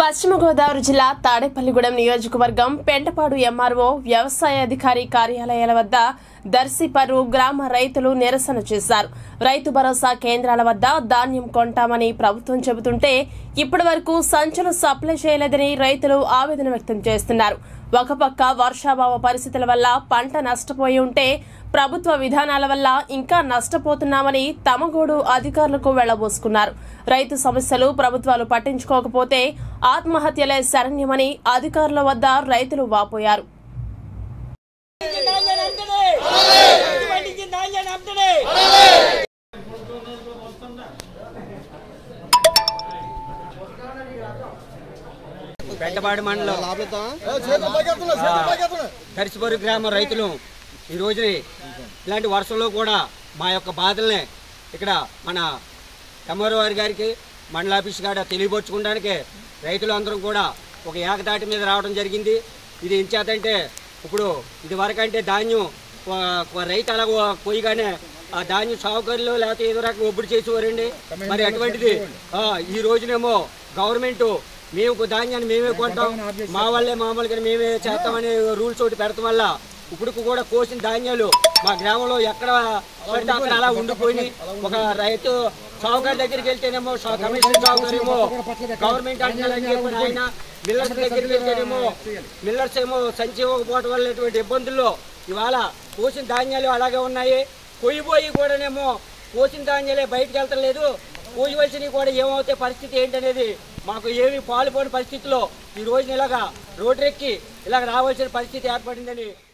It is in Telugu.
పశ్చిమ గోదావరి జిల్లా తాడేపల్లిగూడెం నియోజకవర్గం పెంటపాడు ఎంఆర్ఓ వ్యవసాయ అధికారి కార్యాలయాల వద్ద దర్శిపరు గ్రామ రైతులు నిరసన చేశారు రైతు భరోసా కేంద్రాల వద్ద ధాన్యం కొంటామని ప్రభుత్వం చెబుతుంటే ఇప్పటి వరకు సంచులు సప్లై చేయలేదని రైతులు ఆవేదన వ్యక్తం చేస్తున్నారు ఒక పక్క వర్షాభావ పరిస్థితుల వల్ల పంట నష్టపోయి ఉంటే ప్రభుత్వ విధానాల వల్ల ఇంకా నష్టపోతున్నామని తమగోడు అధికారులకు వెళ్లబోసుకున్నారు రైతు సమస్యలు ప్రభుత్వాలు పట్టించుకోకపోతే ఆత్మహత్యలే శరణ్యమని అధికారుల వద్ద రైతులు వాపోయారు పండించిన ధాన్యాన్ని అమ్ముతాడే. పండించిన ధాన్యాన్ని అమ్ముతాడే. పెంటపాడు మండలం కరిసిపొరి గ్రామ రైతులు ఈ రోజుని ఇలాంటి వర్షంలో కూడా మా యొక్క బాధల్ని ఇక్కడ మన ఎంఆర్ఓ వారి గారికి మండల ఆఫీస్ కాడ తెలియపరచుకోవడానికి రైతులు అందరం కూడా ఒక ఏకతాటి మీద రావడం జరిగింది ఇది ఎంచేతంటే ఇప్పుడు ఇది వరకంటే ధాన్యం ఒక- ఒక రైతు అలా పోయిగానే ఆ ధాన్యం సౌకర్యాలు లేకపోతే ఏదో రకంగా ఒప్పుడు చేసేవారండి మరి అటువంటిది ఆ, ఈ రోజునేమో గవర్నమెంట్ మేము ధాన్యాన్ని మేమే కొంటాం మా వాళ్ళే మామూలుగా మేమే చేస్తామనే రూల్స్ ఒకటి పెడతాం వల్ల ఇప్పుడు కూడా కోసిన ధాన్యాలు మా గ్రామంలో ఎక్కడ పడితే అక్కడ అలా ఉండిపోయి ఒక రైతు సాగుగారి దగ్గరికి వెళ్తేనేమో సా- కమిషనర్ సాగుగారేమో గవర్నమెంట్ అంటున్నారని చెప్పి ఆయన మిల్లర్స్ దగ్గరికి వెళ్తేనేమో మిల్లర్స్ ఏమో సంచి ఇవ్వకపోవడం వల్ల ఇటువంటి ఇబ్బందుల్లో ఇవాళ కోసిన ధాన్యాలు అలాగే ఉన్నాయి కొయ్యిపోయి కూడానేమో కోసిన ధాన్యాలే బయటకు వెళ్తాం లేదు కోయవలసినవి కూడా ఏమవుతాయి పరిస్థితి ఏంటనేది మాకు ఏమి పాలుపోని పరిస్థితిలో ఈ రోజున ఇలాగా రోడ్రెక్కి ఇలాగ రావాల్సిన పరిస్థితి ఏర్పడిందని